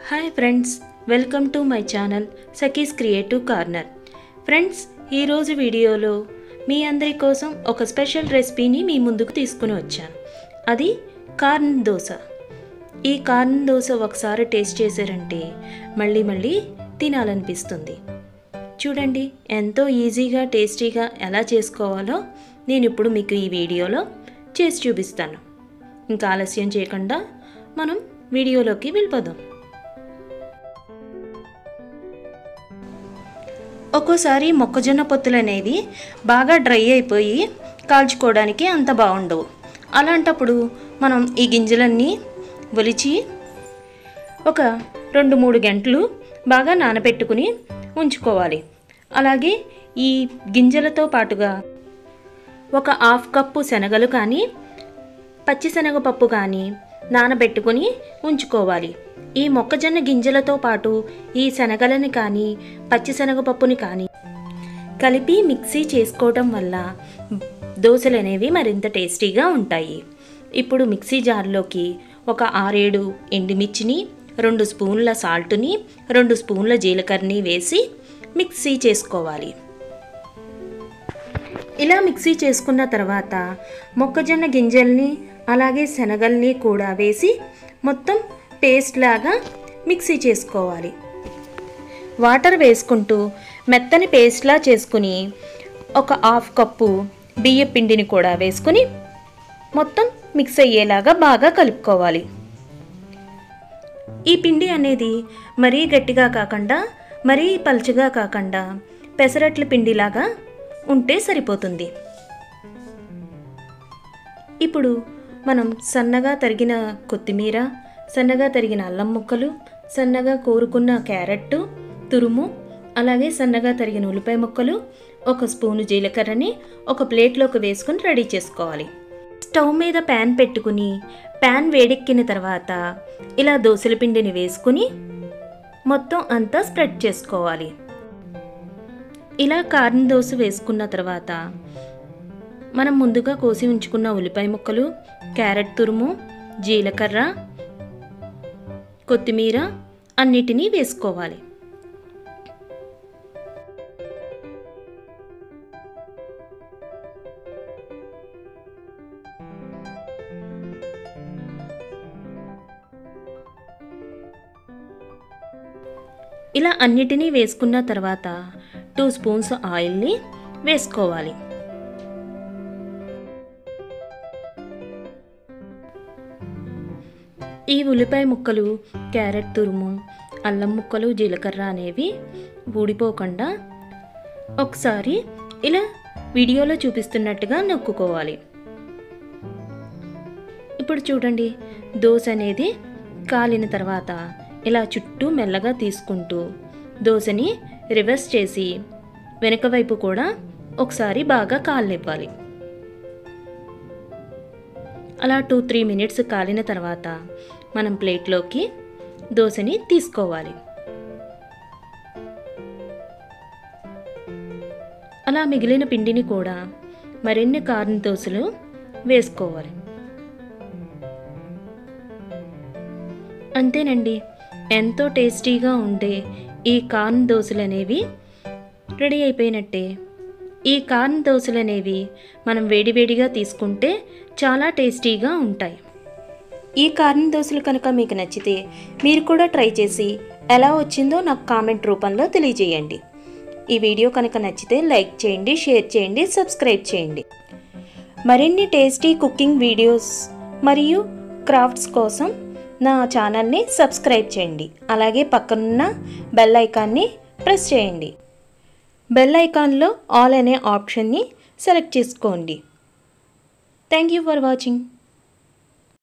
hi friends welcome to my channel Sakhi's creative corner friends ఈరోజు వీడియోలో మీ అందరి కోసం ఒక స్పెషల్ రెసిపీని మీ ముందుకు తీసుకుని వచ్చాను అది కార్న్ దోశ ఈ కార్న్ దోశ ఒకసారి టేస్ట్ చేశారంటే మళ్ళీ మళ్ళీ తినాలనిపిస్తుంది చూడండి ఎంతో ఈజీగా టేస్టీగా ఎలా చేసుకోవాలో నేను ఇప్పుడు మీకు ఈ వీడియోలో చేసి చూపిస్తాను ఇంకా ఆలస్యం చేయకుండా మనం వీడియోలోకి వెళ్ళిపోదాం ఒక్కోసారి మొక్కజొన్న పొత్తులు అనేవి బాగా డ్రై అయిపోయి కాల్చుకోవడానికి అంత బాగుండవు అలాంటప్పుడు మనం ఈ గింజలన్నీ ఒలిచి ఒక రెండు మూడు గంటలు బాగా నానబెట్టుకుని ఉంచుకోవాలి అలాగే ఈ గింజలతో పాటుగా ఒక హాఫ్ కప్పు శనగలు కానీ పచ్చిశనగపప్పు కానీ నానబెట్టుకుని ఉంచుకోవాలి ఈ మొక్కజొన్న గింజలతో పాటు ఈ శనగలని కానీ పచ్చిశనగపప్పుని కానీ కలిపి మిక్సీ చేసుకోవటం వల్ల దోశలు అనేవి మరింత టేస్టీగా ఉంటాయి ఇప్పుడు మిక్సీ జార్లోకి ఒక ఆరేడు ఎండుమిర్చిని రెండు స్పూన్ల సాల్ట్ని రెండు స్పూన్ల జీలకర్రని వేసి మిక్సీ చేసుకోవాలి ఇలా మిక్సీ చేసుకున్న తర్వాత మొక్కజొన్న గింజల్ని అలాగే శనగల్ని కూడా వేసి మొత్తం పేస్ట్ లాగా మిక్సీ చేసుకోవాలి వాటర్ వేసుకుంటూ మెత్తని పేస్ట్లా చేసుకుని ఒక హాఫ్ కప్పు బియ్య పిండిని కూడా వేసుకుని మొత్తం మిక్స్ అయ్యేలాగా బాగా కలుపుకోవాలి ఈ పిండి అనేది మరీ గట్టిగా కాకుండా మరీ పలుచగా కాకుండా పెసరట్ల పిండిలాగా ఉంటే సరిపోతుంది ఇప్పుడు మనం సన్నగా తరిగిన కొత్తిమీర సన్నగా తరిగిన అల్లం ముక్కలు సన్నగా కోరుకున్న క్యారెట్ తురుము అలాగే సన్నగా తరిగిన ఉల్లిపాయ ముక్కలు ఒక స్పూను జీలకర్రని ఒక ప్లేట్లోకి వేసుకుని రెడీ చేసుకోవాలి స్టవ్ మీద ప్యాన్ పెట్టుకుని ప్యాన్ వేడెక్కిన తర్వాత ఇలా దోసల పిండిని వేసుకుని మొత్తం అంతా స్ప్రెడ్ చేసుకోవాలి ఇలా కార్న్ దోశ వేసుకున్న తర్వాత మనం ముందుగా కోసి ఉంచుకున్న ఉల్లిపాయ ముక్కలు క్యారెట్ తురుము జీలకర్ర కొత్తిమీర అన్నిటినీ వేసుకోవాలి ఇలా అన్నిటినీ వేసుకున్న తర్వాత టూ స్పూన్స్ ఆయిల్ని వేసుకోవాలి ఈ ఉల్లిపాయ ముక్కలు క్యారెట్ తురుము అల్లం ముక్కలు జీలకర్ర అనేవి ఊడిపోకుండా ఒకసారి ఇలా వీడియోలో చూపిస్తున్నట్టుగా నొక్కుకోవాలి ఇప్పుడు చూడండి దోశ అనేది కాలిన తర్వాత ఇలా చుట్టూ మెల్లగా తీసుకుంటూ దోశని రివర్స్ చేసి వెనక వైపు కూడా ఒకసారి బాగా కాలనివ్వాలి అలా టూ త్రీ మినిట్స్ కాలిన తర్వాత మనం ప్లేట్లోకి దోశని తీసుకోవాలి అలా మిగిలిన పిండిని కూడా మరిన్ని కార్న్ దోశలు వేసుకోవాలి అంతేనండి ఎంతో టేస్టీగా ఉండే ఈ కార్న్ దోశలు అనేవి రెడీ అయిపోయినట్టే ఈ కార్న్ దోశలు అనేవి మనం వేడివేడిగా తీసుకుంటే చాలా టేస్టీగా ఉంటాయి ఈ కార్న్ దోశలు కనుక మీకు నచ్చితే మీరు కూడా ట్రై చేసి ఎలా వచ్చిందో నాకు కామెంట్ రూపంలో తెలియజేయండి ఈ వీడియో కనుక నచ్చితే లైక్ చేయండి షేర్ చేయండి సబ్స్క్రైబ్ చేయండి మరిన్ని టేస్టీ కుకింగ్ వీడియోస్ మరియు క్రాఫ్ట్స్ కోసం నా ఛానల్ని సబ్స్క్రైబ్ చేయండి అలాగే పక్కనున్న బెల్ ఐకాన్ని ప్రెస్ చేయండి బెల్ ఐకాన్లో ఆల్ అనే ఆప్షన్ని సెలెక్ట్ చేసుకోండి థ్యాంక్ యూ ఫర్ వాచింగ్